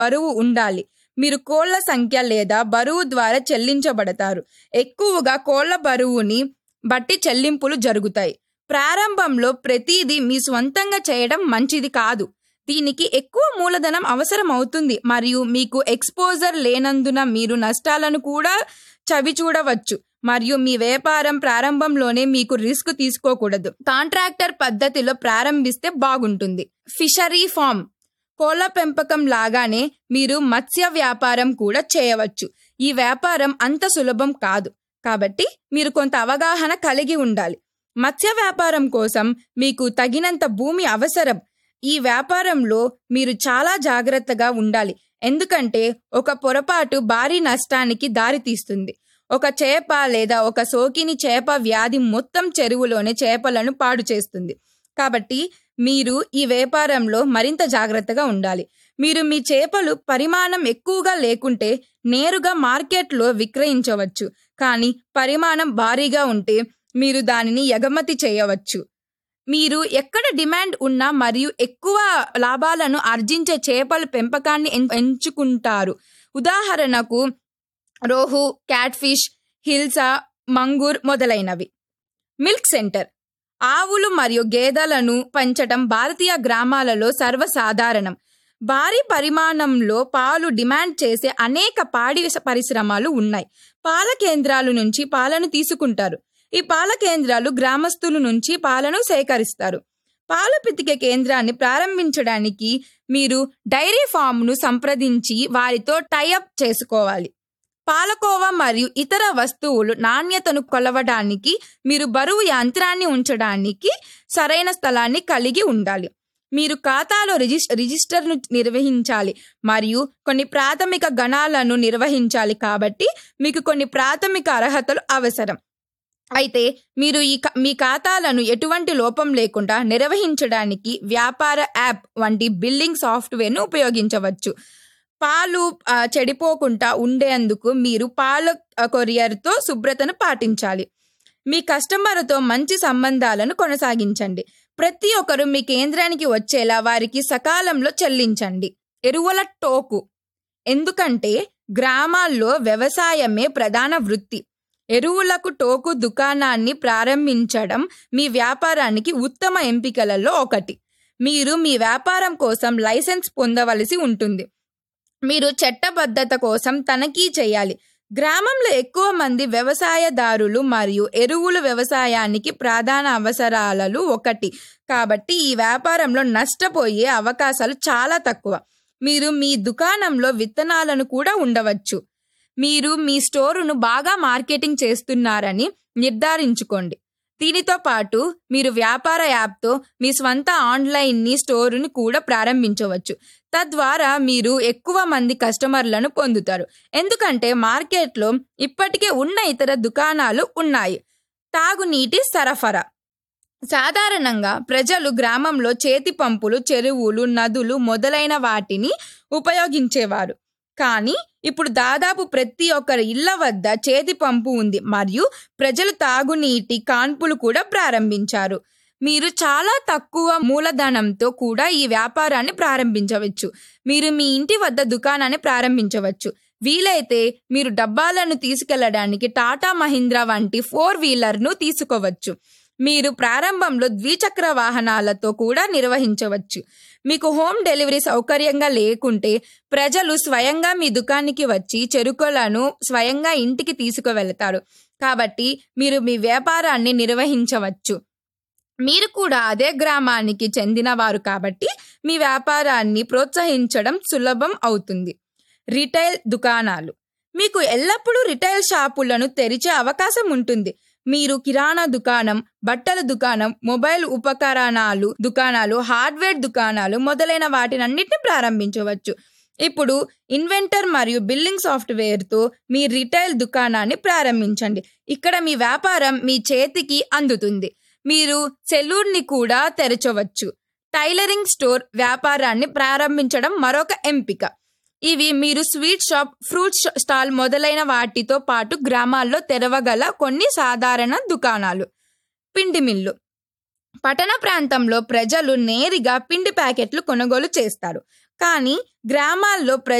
బరువు ఉండాలి మీరు కోళ్ల సంఖ్య లేదా బరువు ద్వారా చెల్లించబడతారు ఎక్కువగా కోళ్ల బరువుని బట్టి చెల్లింపులు జరుగుతాయి ప్రారంభంలో ప్రతిదీ మీ స్వంతంగా చేయడం మంచిది కాదు దీనికి ఎక్కువ మూలధనం అవసరం అవుతుంది మరియు మీకు ఎక్స్పోజర్ లేనందున మీరు నష్టాలను కూడా చవి చూడవచ్చు మరియు మీ వ్యాపారం ప్రారంభంలోనే మీకు రిస్క్ తీసుకోకూడదు కాంట్రాక్టర్ పద్ధతిలో ప్రారంభిస్తే బాగుంటుంది ఫిషరీ ఫామ్ కోళ్ల పెంపకం లాగానే మీరు మత్స్య వ్యాపారం కూడా చేయవచ్చు ఈ వ్యాపారం అంత సులభం కాదు కాబట్టి మీరు కొంత అవగాహన కలిగి ఉండాలి మత్స్య వ్యాపారం కోసం మీకు తగినంత భూమి అవసరం ఈ వ్యాపారంలో మీరు చాలా జాగ్రత్తగా ఉండాలి ఎందుకంటే ఒక పొరపాటు భారీ నష్టానికి దారితీస్తుంది ఒక చేప లేదా ఒక సోకిని చేప వ్యాధి మొత్తం చెరువులోనే చేపలను పాడు చేస్తుంది కాబట్టి మీరు ఈ వ్యాపారంలో మరింత జాగ్రత్తగా ఉండాలి మీరు మీ చేపలు పరిమాణం ఎక్కువగా లేకుంటే నేరుగా మార్కెట్లో విక్రయించవచ్చు కానీ పరిమాణం భారీగా ఉంటే మీరు దానిని ఎగమతి చేయవచ్చు మీరు ఎక్కడ డిమాండ్ ఉన్నా మరియు ఎక్కువ లాభాలను ఆర్జించే చేపల పెంపకాన్ని ఎన్- ఎంచుకుంటారు ఉదాహరణకు రోహు క్యాట్ఫిష్ హిల్సా మంగూర్ మొదలైనవి మిల్క్ సెంటర్ ఆవులు మరియు గేదెలను పెంచటం భారతీయ గ్రామాలలో సర్వసాధారణం భారీ పరిమాణంలో పాలు డిమాండ్ చేసే అనేక పాడి పరిశ్రమలు ఉన్నాయి పాల కేంద్రాల నుంచి పాలను తీసుకుంటారు ఈ పాల కేంద్రాలు గ్రామస్తుల నుంచి పాలను సేకరిస్తారు పాలు పితికే కేంద్రాన్ని ప్రారంభించడానికి మీరు డైరీ ఫామ్ను సంప్రదించి వారితో టైఅప్ చేసుకోవాలి పాలకోవా మరియు ఇతర వస్తువులు నాణ్యతను కొలవడానికి మీరు బరువు యంత్రాన్ని ఉంచడానికి సరైన స్థలాన్ని కలిగి ఉండాలి మీరు ఖాతాలో రిజిస్ రిజిస్టర్ను నిర్వహించాలి మరియు కొన్ని ప్రాథమిక గణాలను నిర్వహించాలి కాబట్టి మీకు కొన్ని ప్రాథమిక అర్హతలు అవసరం అయితే మీరు ఈ క- మీ ఖాతాలను ఎటువంటి లోపం లేకుండా నిర్వహించడానికి వ్యాపార యాప్ వంటి బిల్లింగ్ సాఫ్ట్వేర్ను ఉపయోగించవచ్చు పాలు ఆ, చెడిపోకుండా ఉండేందుకు మీరు పాల ఆ, కొరియర్తో శుభ్రతను పాటించాలి మీ కస్టమర్తో మంచి సంబంధాలను కొనసాగించండి ప్రతి ఒక్కరు మీ కేంద్రానికి వచ్చేలా వారికి సకాలంలో చెల్లించండి ఎరువుల టోకు ఎందుకంటే గ్రామాల్లో వ్యవసాయమే ప్రధాన వృత్తి ఎరువులకు టోకు దుకాణాన్ని ప్రారంభించడం మీ వ్యాపారానికి ఉత్తమ ఎంపికలలో ఒకటి మీరు మీ వ్యాపారం కోసం లైసెన్స్ పొందవలసి ఉంటుంది మీరు చట్టబద్ధత కోసం తనిఖీ చేయాలి గ్రామంలో ఎక్కువ మంది వ్యవసాయదారులు మరియు ఎరువులు వ్యవసాయానికి ప్రధాన అవసరాలలో ఒకటి కాబట్టి ఈ వ్యాపారంలో నష్టపోయే అవకాశాలు చాలా తక్కువ మీరు మీ దుకాణంలో విత్తనాలను కూడా ఉండవచ్చు మీరు మీ స్టోరును బాగా మార్కెటింగ్ చేస్తున్నారని నిర్ధారించుకోండి దీనితో పాటు మీరు వ్యాపార యాప్తో మీ స్వంత ఆన్లైన్ని స్టోరుని కూడా ప్రారంభించవచ్చు తద్వారా మీరు ఎక్కువ మంది కస్టమర్లను పొందుతారు ఎందుకంటే మార్కెట్లో ఇప్పటికే ఉన్న ఇతర దుకాణాలు ఉన్నాయి తాగునీటి సరఫరా సాధారణంగా ప్రజలు గ్రామంలో చేతి పంపులు చెరువులు నదులు మొదలైన వాటిని ఉపయోగించేవారు కానీ ఇప్పుడు దాదాపు ప్రతి ఒక్కరి ఇళ్ల వద్ద చేతి పంపు ఉంది మరియు ప్రజలు తాగునీటి కాన్పులు కూడా ప్రారంభించారు మీరు చాలా తక్కువ మూలధనంతో కూడా ఈ వ్యాపారాన్ని ప్రారంభించవచ్చు మీరు మీ ఇంటి వద్ద దుకాణాన్ని ప్రారంభించవచ్చు వీలైతే మీరు డబ్బాలను తీసుకెళ్లడానికి టాటా మహీంద్రా వంటి ఫోర్ వీలర్ను తీసుకోవచ్చు మీరు ప్రారంభంలో ద్విచక్ర వాహనాలతో కూడా నిర్వహించవచ్చు మీకు హోమ్ డెలివరీ సౌకర్యంగా లేకుంటే ప్రజలు స్వయంగా మీ దుకాణానికి వచ్చి చెరుకులను స్వయంగా ఇంటికి తీసుకువెళతారు కాబట్టి మీరు మీ వ్యాపారాన్ని నిర్వహించవచ్చు మీరు కూడా అదే గ్రామానికి చెందినవారు కాబట్టి మీ వ్యాపారాన్ని ప్రోత్సహించడం సులభం అవుతుంది రిటైల్ దుకాణాలు మీకు ఎల్లప్పుడూ రిటైల్ షాపులను తెరిచే అవకాశం ఉంటుంది మీరు కిరాణా దుకాణం బట్టల దుకాణం మొబైల్ ఉపకరణాలు దుకాణాలు హార్డ్వేర్ దుకాణాలు మొదలైన వాటినన్నిటిని ప్రారంభించవచ్చు ఇప్పుడు ఇన్వెంటర్ మరియు బిల్లింగ్ సాఫ్ట్వేర్తో మీ రిటైల్ దుకాణాన్ని ప్రారంభించండి ఇక్కడ మీ వ్యాపారం మీ చేతికి అందుతుంది మీరు సెలూన్ని కూడా తెరచవచ్చు టైలరింగ్ స్టోర్ వ్యాపారాన్ని ప్రారంభించడం మరొక ఎంపిక ఇవి మీరు స్వీట్ షాప్ ఫ్రూట్ ష- స్టాల్ మొదలైన వాటితో పాటు గ్రామాల్లో తెరవగల కొన్ని సాధారణ దుకాణాలు పిండి మిల్లు పట్టణ ప్రాంతంలో ప్రజలు నేరుగా పిండి ప్యాకెట్లు కొనుగోలు చేస్తారు కానీ గ్రామాల్లో